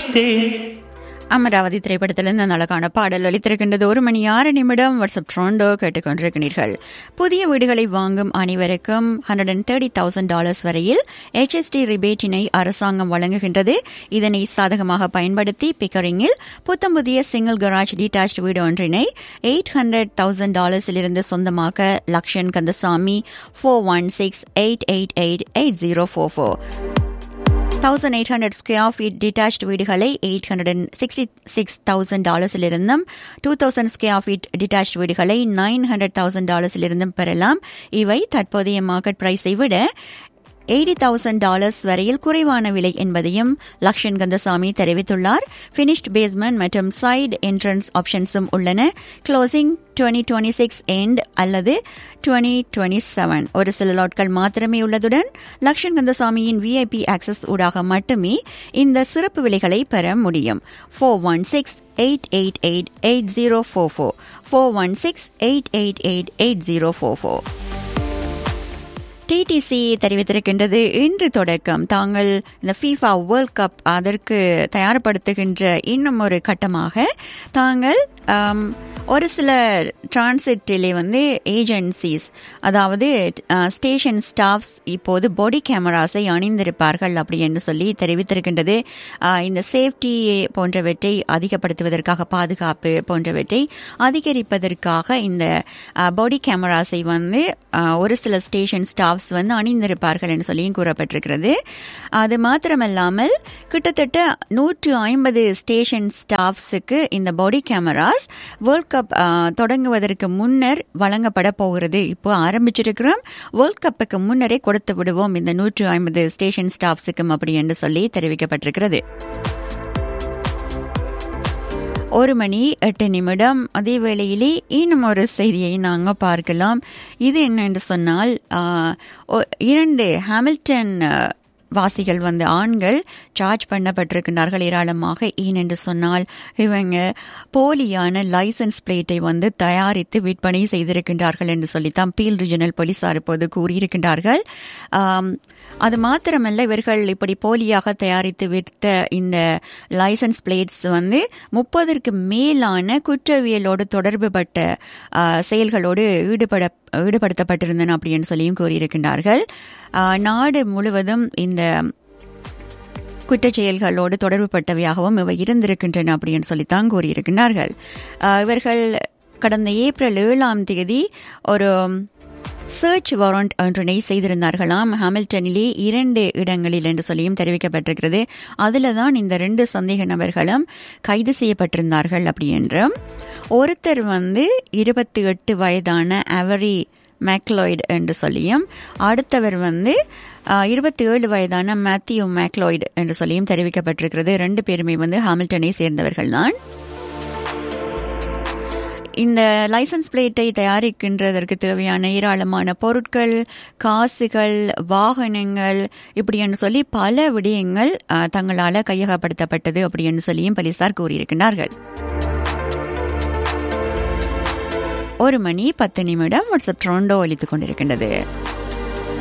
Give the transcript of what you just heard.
வைத்தேன் அமராவதி திரைப்படத்திலிருந்து அந்த அழகான பாடல் அளித்திருக்கின்றது ஒரு மணி ஆறு நிமிடம் வாட்ஸ்அப் ட்ரோண்டோ கேட்டுக்கொண்டிருக்கிறீர்கள் புதிய வீடுகளை வாங்கும் அனைவருக்கும் hundred and thirty thousand dollars வரையில் ஹெச்எஸ்டி ரிபேட்டினை அரசாங்கம் வழங்குகின்றது இதனை சாதகமாக பயன்படுத்தி பிக்கரிங்கில் புத்தம் புதிய சிங்கிள் கராஜ் டீடாச் வீடு ஒன்றினை எயிட் ஹண்ட்ரட் தௌசண்ட் டாலர்ஸிலிருந்து சொந்தமாக்க Lakshan Kandasamy four one six eight eight eight eight zero four four thousand eight hundred square feet detached வீடுகளை eight hundred and sixty six thousand டாலர்ஸிலிருந்தும் two thousand square feet detached வீடுகளை nine hundred thousand டாலர்ஸிலிருந்தும் பெறலாம் இவை தற்போதைய market பிரைஸை விட eighty thousand dollars வரையில் குறைவான விலை என்பதையும் லக்ஷன் கந்தசாமி தெரிவித்துள்ளார் ஃபினிஷ்ட் பேஸ்மெண்ட் மற்றும் சைடு என்ட்ரன்ஸ் ஆப்ஷன்ஸும் உள்ளன closing twenty twenty six end அல்லது டுவெண்ட்டி டுவெண்ட்டி செவன் ஒரு சில லாட்கள் மாத்திரமே உள்ளதுடன் லக்ஷன் கந்தசாமியின் விஐபி ஆக்சஸ் ஊடாக மட்டுமே இந்த சிறப்பு விலைகளை பெற முடியும் four one six eight eight eight eight zero four four four one six eight eight eight eight zero four four TTC தெரிவித்திருக்கின்றது இன்று தொடக்கம் தாங்கள் இந்த ஃபீஃபா வேர்ல்ட் கப் அதற்கு தயார்படுத்துகின்ற இன்னும் ஒரு கட்டமாக தாங்கள் ஆம், ஒரு சில டிரான்சிட்டிலே வந்து ஏஜென்சிஸ் அதாவது ஸ்டேஷன் ஸ்டாஃப்ஸ் இப்போது பாடி கேமராஸை அணிந்திருப்பார்கள் அப்படி என்று சொல்லி தெரிவித்திருக்கின்றது ஆஹ், இந்த சேஃப்டி போன்றவற்றை அதிகப்படுத்துவதற்காக பாதுகாப்பு போன்றவற்றை அதிகரிப்பதற்காக இந்த பாடி கேமராஸை வந்து ஆஹ், ஒரு சில ஸ்டேஷன் ஸ்டாஃப்ஸ் வந்து அணிந்திருப்பார்கள் என்று சொல்லியும் கூறப்பட்டிருக்கிறது அது மாத்திரமல்லாமல் கிட்டத்தட்ட நூற்று ஐம்பது ஸ்டேஷன் ஸ்டாஃப்ஸுக்கு இந்த பாடி கேமராஸ் வேர்ல்ட் கப் ஆஹ், தொடங்குவதற்கு முன்னர் வழங்கப்பட போகிறது இப்போ ஆரம்பிச்சிருக்கிறோம் வேர்ல்ட் கப்புக்கு முன்னரே கொடுத்து விடுவோம் இந்த நூற்று ஐம்பது ஸ்டேஷன் ஸ்டாஃப்ஸுக்கும் அப்படி என்று சொல்லி தெரிவிக்கப்பட்டிருக்கிறது ஒரு மணி எட்டு நிமிடம் அதே வேளையிலே இன்னும் ஒரு செய்தியை நாங்கள் பார்க்கலாம் இது என்னென்று சொன்னால் ஆஹ், ஒ- இரண்டு ஹாமில்டன் ஆஹ், வாசிகள் வந்து ஆண்கள் சார்ஜ் பண்ணப்பட்டிருக்கிறார்கள் ஏராளமாக ஏனென்று சொன்னால் இவங்க போலியான லைசன்ஸ் பிளேட்டை வந்து தயாரித்து விற்பனை செய்திருக்கின்றார்கள் என்று சொல்லித்தான் பீல் ரீஜனல் போலீசார் இப்போது கூறியிருக்கின்றார்கள் ஆம், அது மாத்திரமல்ல இவர்கள் இப்படி போலியாக தயாரித்து விற்ற இந்த லைசன்ஸ் பிளேட்ஸ் வந்து முப்பதற்கு மேலான குற்றவியலோடு தொடர்புபட்ட ஆ, செயல்களோடு ஈடுபட ஈடுபடுத்தப்பட்டிருந்தன அப்படின்னு சொல்லியும் கூறியிருக்கின்றார்கள் ஆ, நாடு முழுவதும் இந்த குற்றச் செயல்களோடு தொடர்புபட்டவையாகவும் இவை இருந்திருக்கின்றன அப்படின்னு சொல்லித்தான் கூறியிருக்கிறார்கள் ஆ, இவர்கள் கடந்த ஏப்ரல் ஏழாம் தேதி ஒரு சர்ச் வாரண்ட் ஒன்றினை செய்திருந்தார்களாம் ஹாமில்டனிலே இரண்டு இடங்களில் என்று சொல்லியும் தெரிவிக்கப்பட்டிருக்கிறது அதில் தான் இந்த ரெண்டு சந்தேக நபர்களும் கைது செய்யப்பட்டிருந்தார்கள் அப்படி என்றும் ஒருத்தர் வந்து இருபத்தி எட்டு வயதான அவரி மேக்லாய்டு என்று சொல்லியும் அடுத்தவர் வந்து இருபத்தி ஏழு வயதான மேத்யூ மேக்லாய்டு என்று சொல்லியும் தெரிவிக்கப்பட்டிருக்கிறது ரெண்டு பேருமே வந்து ஹாமில்டனை சேர்ந்தவர்கள் தான் இந்த லைசன்ஸ் பிளேட்டை தயாரிக்கின்றதற்கு தேவையான ஏராளமான பொருட்கள் காசுகள் வாகனங்கள் இப்படி என்று சொல்லி பல விடயங்கள் அஹ், தங்களால் கையகப்படுத்தப்பட்டது அப்படி என்று சொல்லியும் போலீசார் கூறியிருக்கிறார்கள் ஒரு மணி பத்து நிமிடம் வாட்ஸ்அப் ட்ரோண்டோ ஒலித்துக் கொண்டிருக்கின்றது